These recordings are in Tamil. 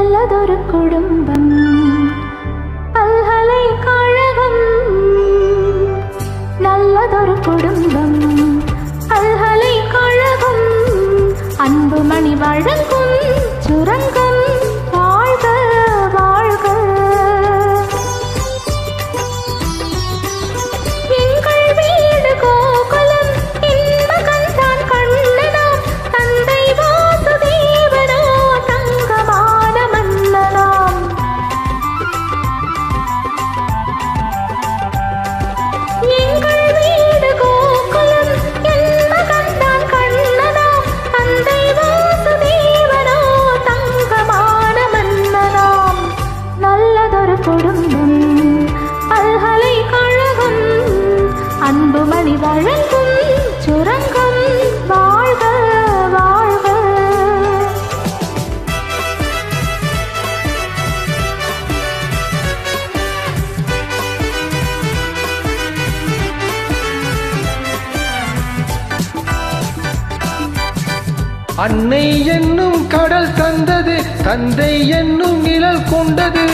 நல்லதொரு குடும்பம் பல்கலைக்கழகம் நல்லதொரு குடும்பம் பல்கலைக்கழகம் அன்புமணி வழங்கும் சுரங்கம் வாழ்க வாழ்க எங்கள் வீடு கோகுலம் என் மகன் தான் கண்ணனாம் தந்தை வாசுதேவனோ தங்கமான மன்னனாம் எங்கள் வீடு கோகுலம் என் மகன் தான் கண்ணனாம் தந்தை வாசுதேவனோ தங்கமான மன்னனாம் நல்லதொரு குடும்பம் பல்கலைக்கழகம் அன்புமணி வழங்கும் சுரங்கம் வாழ்க வாழ்க அன்னை என்னும் கடல் தந்தது தந்தை என்னும் நிழல் கொண்டது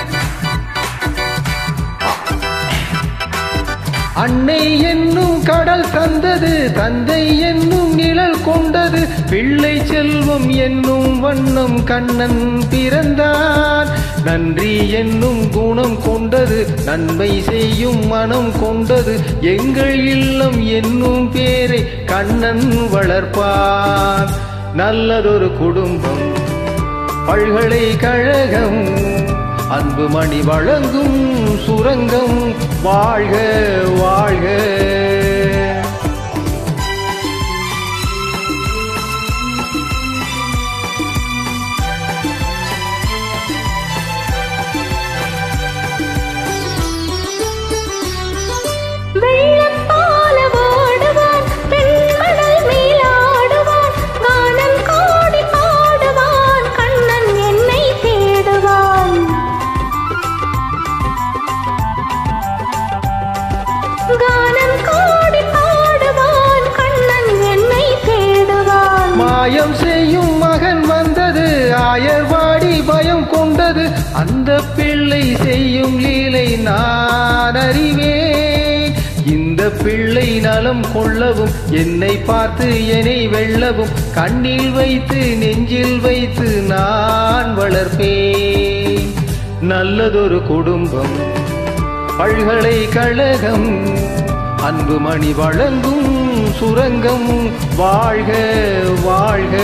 அன்னை என்னும் கடல் தந்தது தந்தை என்னும் நிழல் கொண்டது பிள்ளை செல்வம் என்னும் வண்ணம் கண்ணன் பிறந்தான் நன்றி என்னும் குணம் கொண்டது நன்மை செய்யும் மனம் கொண்டது எங்கள் இல்லம் என்னும் பேரை கண்ணன் வளர்ப்பான் நல்லதொரு குடும்பம் பல்கலைக்கழகம் அன்புமணி வழங்கும் சுரங்கம் வாழ்க வாழ்க வெள்ளம் போல ஓடுவான் பெண்மணல் மேலாடுவான் கானம் கோடி பாடுவான் கண்ணன் என்னை தேடுவான் கானம் கோடி பாடுவான் கண்ணன் என்னை தேடுவான் மாயம் செய்யும் மகன் வந்தது ஆயர்வாடி பயம் கொண்டது அந்த பிள்ளை செய்யும் லீலை நான் அறிவேன் இந்த பிள்ளை நலம் கொள்ளவும் என்னை பார்த்து என்னை வெல்லவும் கண்ணில் வைத்து நெஞ்சில் வைத்து நான் வளர்ப்பேன் நல்லதொரு குடும்பம் பல்கலைக்கழகம் அன்புமணி வழங்கும் சுரங்கம் வாழ்க வாழ்க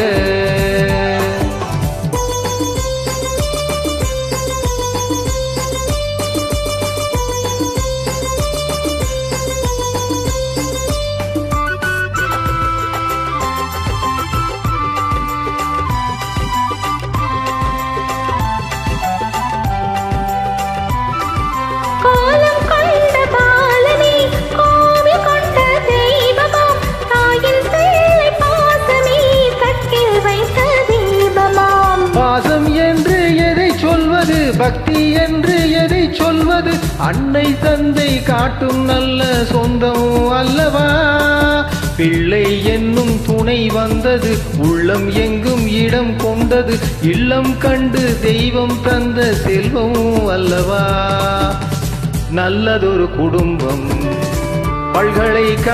கோலம் கொண்ட பாலனே கோவில் கொண்ட தெய்வமாம் தாயின் பிள்ளை பாசமே தட்டில் வைத்த தீபமாம் பாசம் என்று எதை சொல்வது பக்தி என்று எதை சொல்வது அன்னை தந்தை காட்டும் நல்ல சொந்தம் அல்லவா பிள்ளை என்னும் துணை வந்தது உள்ளம் எங்கும் இடம் கொண்டது இல்லம் கண்டு தெய்வம் தந்த செல்வம் அல்லவா நல்லதொரு குடும்பம்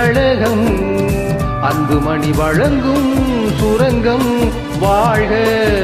பல்கலைக்கழகம் அன்புமணி வழங்கும் சுரங்கம் வாழ்க